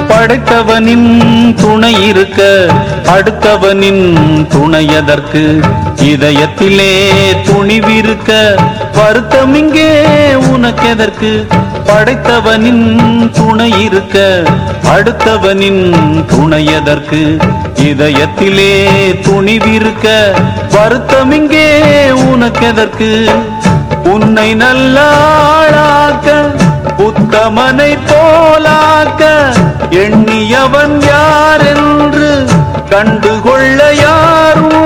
படைத்தவனின் துணை இருக்க அடுத்தவனின் துணையதற்கு இதயத்திலே துணிவிருக்க வருத்தம் இங்கே உனக்கெதற்கு படைத்தவனின் துணை இருக்க அடுத்தவனின் துணையதற்கு இதயத்திலே துணிவிருக்க வருத்தம் இங்கே உனக்கெதற்கு உன்னை நல்லாளாக்க உத்தமனை போலாக்க எண்ணியவன் யார் என்று கண்டுகொள்ள